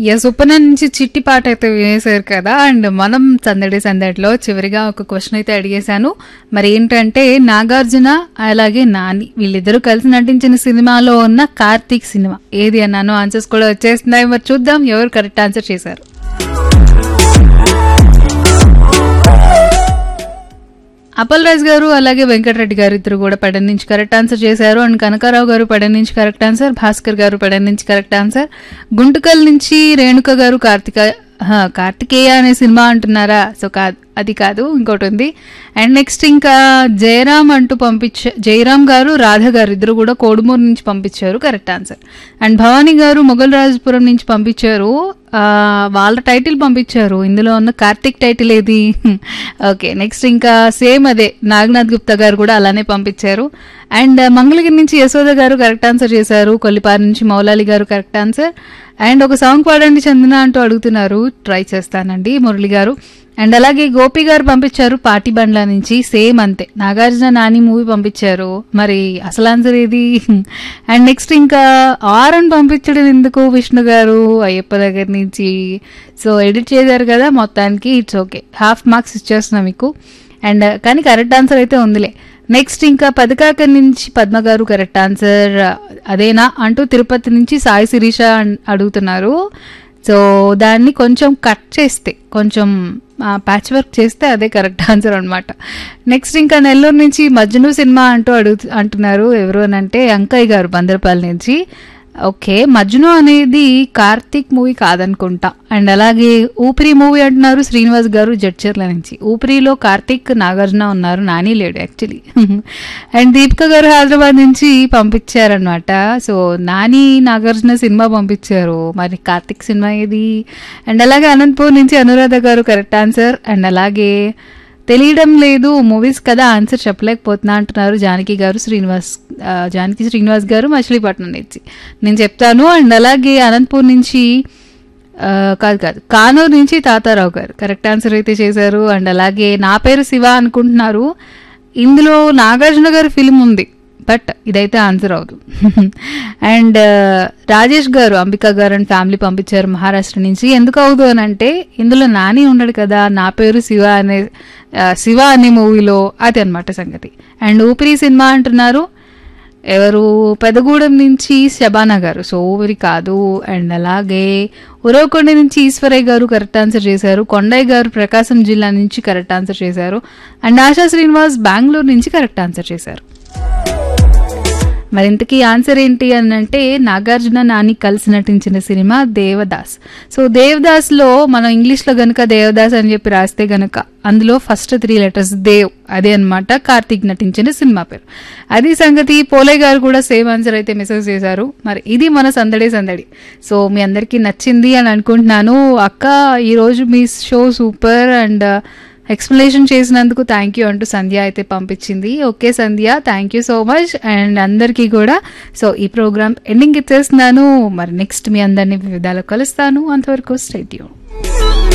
yes ఉప్పన నుంచి చిట్టి పాట అయితే వినేశారు కదా అండ్ మనం సందడి సందడిలో చివరిగా ఒక క్వశ్చన్ అయితే అడిగేశాను మరి ఏంటంటే నాగార్జున అలాగే నాని వీళ్ళిద్దరూ కలిసి నటించిన సినిమాలో ఉన్న కార్తీక్ సినిమా ఏది అన్నాను ఆన్సర్స్ కూడా వచ్చేస్తున్నాయి మరి చూద్దాం ఎవరు కరెక్ట్ ఆన్సర్ చేశారు అపల్ రాజ్ గారు అలాగే వెంకటరెడ్డి గారు ఇద్దరు కూడా పడన నుంచి కరెక్ట్ ఆన్సర్ చేశారు అండ్ కనకారావు గారు పడన నుంచి కరెక్ట్ ఆన్సర్ భాస్కర్ గారు పడన నుంచి కరెక్ట్ ఆన్సర్ గుంటకల్ నుంచి రేణుక గారు కార్తిక హా, కార్తికేయ అనే సినిమా అంటున్నారా సో కాదు అది కాదు ఇంకోటి ఉంది అండ్ నెక్స్ట్ ఇంకా జయరామ్ అంటూ పంపించ జయరామ్ గారు రాధ గారు ఇద్దరు కూడా కోడుమూరు నుంచి పంపించారు కరెక్ట్ ఆన్సర్ అండ్ భవానీ గారు మొఘల్ రాజపురం నుంచి పంపించారు ఆ, వాళ్ళ టైటిల్ పంపించారు ఇందులో ఉన్న కార్తిక్ టైటిల్ ఏది ఓకే నెక్స్ట్ ఇంకా సేమ్ అదే నాగనాథ్ గుప్తా గారు కూడా అలానే పంపించారు అండ్ మంగళగిరి నుంచి యశోద గారు కరెక్ట్ ఆన్సర్ చేశారు కొల్లిపారి నుంచి మౌలాలి గారు కరెక్ట్ ఆన్సర్ అండ్ ఒక సాంగ్ పాడండి చందన అంటూ అడుగుతున్నారు ట్రై చేస్తానండి మురళి గారు అండ్ అలాగే గోపి గారు పంపించారు పాటి బండ్ల నుంచి సేమ్ అంతే నాగార్జున నాని మూవీ పంపించారు మరి అసలు ఆన్సర్ ఏది అండ్ నెక్స్ట్ ఇంకా ఆర్ అని పంపించడం ఎందుకు విష్ణు గారు అయ్యప్ప దగ్గర నుంచి సో ఎడిట్ చేశారు కదా మొత్తానికి ఇట్స్ ఓకే హాఫ్ మార్క్స్ ఇచ్చేస్తున్నా మీకు అండ్ కానీ కరెక్ట్ ఆన్సర్ అయితే ఉందిలే నెక్స్ట్ ఇంకా పదకాక నుంచి పద్మ గారు కరెక్ట్ ఆన్సర్ అదేనా అంటూ తిరుపతి నుంచి సాయి శిరీష అన్- అడుగుతున్నారు సో దాన్ని కొంచెం కట్ చేస్తే కొంచెం ప్యాచ్ వర్క్ చేస్తే అదే కరెక్ట్ ఆన్సర్ అనమాట నెక్స్ట్ ఇంకా నెల్లూరు నుంచి మజ్ను సినిమా అంటూ అడుగు అంటున్నారు ఎవరు అని అంటే అంకయ్య గారు బందరపల్లి నుంచి ఓకే మజ్ను అనేది కార్తీక్ మూవీ కాదనుకుంటా అండ్ అలాగే ఊపిరి మూవీ అంటున్నారు శ్రీనివాస్ గారు జడ్చర్ల నుంచి ఊపిరిలో కార్తీక్ నాగార్జున ఉన్నారు నాని లేడు యాక్చువల్లీ అండ్ దీపిక గారు హైదరాబాద్ నుంచి పంపించారనమాట సో నాని నాగార్జున సినిమా పంపించారు మరి కార్తీక్ సినిమా ఏది అండ్ అలాగే అనంతపూర్ నుంచి అనురాధ గారు కరెక్ట్ ఆన్సర్ అండ్ అలాగే తెలియడం లేదు మూవీస్ కదా ఆన్సర్ చెప్పలేకపోతున్నా అంటున్నారు జానకి గారు శ్రీనివాస్ ఆ, జానకి శ్రీనివాస్ గారు మచిలీపట్నం నుంచి నేను చెప్తాను అండ్ అలాగే అనంతపూర్ నుంచి ఆ, కాదు కాదు కానూరు నుంచి తాతారావు గారు కరెక్ట్ ఆన్సర్ అయితే చేశారు అండ్ అలాగే నా పేరు శివ అనుకుంటున్నారు ఇందులో నాగార్జున గారి ఫిలిం ఉంది బట్ ఇదైతే ఆన్సర్ అవదు అండ్ రాజేష్ గారు అంబికా గారు అండ్ ఫ్యామిలీ పంపించారు మహారాష్ట్ర నుంచి ఎందుకు అవదు అని అంటే ఇందులో నాని ఉండడు కదా నా పేరు శివ అనే ఆ, శివ అనే మూవీలో అది అన్నమాట సంగతి అండ్ ఊపిరి సినిమా అంటున్నారు ఎవరు పెదగూడెం నుంచి శబానా గారు సో ఊపిరి కాదు అండ్ అలాగే ఉరవకొండ నుంచి ఈశ్వరయ్య గారు కరెక్ట్ ఆన్సర్ చేశారు కొండయ్య గారు ప్రకాశం జిల్లా నుంచి కరెక్ట్ ఆన్సర్ చేశారు అండ్ ఆశా శ్రీనివాస్ బెంగళూరు నుంచి కరెక్ట్ ఆన్సర్ చేశారు మరి ఇంతకీ ఆన్సర్ ఏంటి అని అంటే నాగార్జున నాని కలిసి నటించిన సినిమా దేవదాస్ సో దేవదాస్లో మనం ఇంగ్లీష్లో గనుక దేవదాస్ అని చెప్పి రాస్తే గనుక అందులో ఫస్ట్ త్రీ లెటర్స్ దేవ్ అదే అన్నమాట కార్తీక్ నటించిన సినిమా పేరు అది సంగతి పోలే గారు కూడా సేమ్ ఆన్సర్ అయితే మెసేజ్ చేశారు మరి ఇది మన సందడి సందడి సో మీ అందరికీ నచ్చింది అని అనుకుంటున్నాను అక్క ఈరోజు మీ షో సూపర్ అండ్ ఎక్స్ప్లెనేషన్ చేసినందుకు థ్యాంక్ యూ అంటూ సంధ్య అయితే పంపించింది okay Sandhya thank you so much and అందరికీ కూడా సో ఈ ప్రోగ్రామ్ ఎండింగ్ ఇచ్చేస్తున్నాను మరి నెక్స్ట్ మీ అందరినీ వివిధాలు కలుస్తాను అంతవరకు స్టేట్యూ